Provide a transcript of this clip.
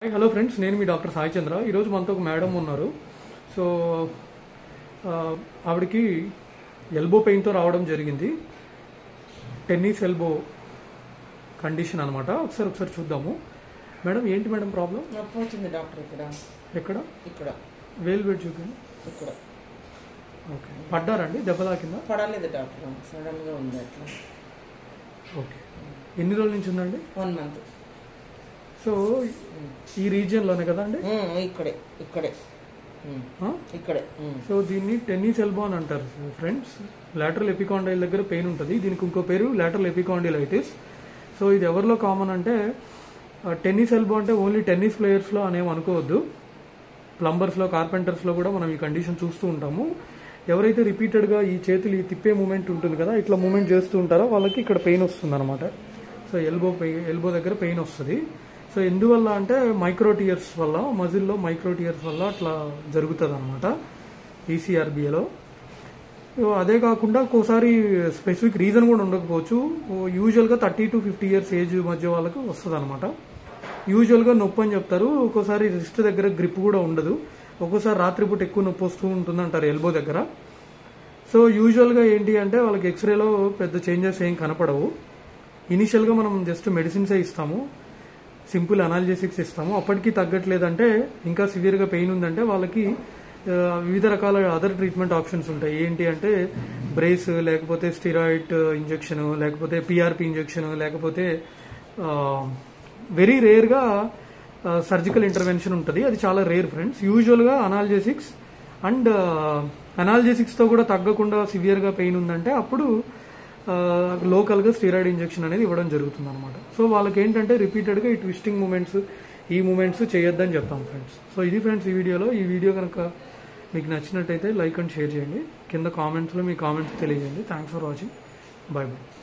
Hi hello friends నేను మీ doctor Sai చంద్ర ఈరోజు మనతో ఒక మేడం ఉన్నారు సో ఆ, ఆవిడకి ఎల్బో పెయిన్తో రావడం జరిగింది టెన్నిస్ ఎల్బో కండిషన్ అనమాట ఒకసారి ఒకసారి చూద్దాము మేడం ఏంటి మేడం ప్రాబ్లం నొప్పి వచ్చింది డాక్టర్ ఇక్కడ ఎక్కడ ఇక్కడ వేలు పెట్టి చూపింది ఇక్కడ ఓకే పడ్డారండి దెబ్బ తాకిందా పడలేదు డాక్టర్ సడన్ గా ఉంది అట్లా ఓకే ఎన్ని రోజుల నుంచి ఉందండి వన్ మంత్ సో ఈ రీజియన్లోనే కదా అండి ఇక్కడే ఇక్కడే ఉమ్, ఆ? ఇక్కడే ఉమ్. సో దీన్ని టెన్నిస్ ఎల్బో అని అంటారు ఫ్రెండ్స్ లాటరల్ ఎపికాండైల్ దగ్గర పెయిన్ ఉంటుంది దీనికి ఇంకో పేరు లాటరల్ ఎపికాండిలైటిస్ సో ఇది ఎవరిలో కామన్ అంటే టెన్నిస్ ఎల్బో అంటే ఓన్లీ టెన్నిస్ ప్లేయర్స్లో అనేం అనుకోవద్దు ప్లంబర్స్లో కార్పెంటర్స్లో కూడా మనం ఈ కండిషన్ చూస్తూ ఉంటాము ఎవరైతే రిపీటెడ్గా ఈ చేతులు ఈ తిప్పే మూమెంట్ ఉంటుంది కదా ఇట్లా మూమెంట్ చేస్తూ ఉంటారో వాళ్ళకి ఇక్కడ పెయిన్ వస్తుంది అనమాట సో ఎల్బో పెయిన్ ఎల్బో దగ్గర పెయిన్ వస్తుంది సో ఎందువల్ల అంటే మైక్రోటియర్స్ వల్ల మజిల్లో మైక్రోటియర్స్ వల్ల అట్లా జరుగుతుంది అనమాట ఈసీఆర్బిఏలో అదే కాకుండా ఒక్కోసారి స్పెసిఫిక్ రీజన్ కూడా ఉండకపోవచ్చు యూజువల్గా thirty to fifty years age మధ్య వాళ్ళకు వస్తుంది అనమాట యూజువల్గా నొప్పి అని చెప్తారు ఒక్కోసారి రిస్ట్ దగ్గర గ్రిప్ కూడా ఉండదు ఒక్కోసారి రాత్రిపూట ఎక్కువ నొప్పి వస్తూ ఉంటుంది అంటారు ఎల్బో దగ్గర సో యూజువల్గా ఏంటి అంటే వాళ్ళకి ఎక్స్రేలో పెద్ద చేంజెస్ ఏం కనపడవు ఇనిషియల్గా మనం జస్ట్ మెడిసిన్సే ఇస్తాము సింపుల్ అనాలజెసిక్స్ ఇస్తాము అప్పటికి తగ్గట్లేదంటే ఇంకా సివియర్గా పెయిన్ ఉందంటే వాళ్ళకి ఆ, వివిధ రకాల అదర్ ట్రీట్మెంట్ ఆప్షన్స్ ఉంటాయి ఏంటి అంటే బ్రేస్ లేకపోతే స్టిరాయిడ్ ఇంజెక్షన్ లేకపోతే పిఆర్పి ఇంజెక్షన్ లేకపోతే వెరీ రేర్గా సర్జికల్ ఇంటర్వెన్షన్ ఉంటుంది అది చాలా రేర్ ఫ్రెండ్స్ యూజువల్గా అనాలజెసిక్స్ అండ్ అనాలజెసిక్స్తో కూడా తగ్గకుండా సివియర్గా పెయిన్ ఉందంటే అప్పుడు లోకల్గా స్టీరాయిడ్ ఇంజెక్షన్ అనేది ఇవ్వడం జరుగుతుంది అనమాట సో వాళ్ళకి ఏంటంటే రిపీటెడ్గా ఈ ట్విస్టింగ్ మూమెంట్స్ ఈ మూమెంట్స్ చేయొద్దని చెప్తాం ఫ్రెండ్స్ సో ఇది ఫ్రెండ్స్ ఈ వీడియోలో ఈ వీడియో కనుక మీకు నచ్చినట్టయితే లైక్ అండ్ షేర్ చేయండి కింద కామెంట్స్లో మీ కామెంట్స్ తెలియజేయండి thanks for watching bye bye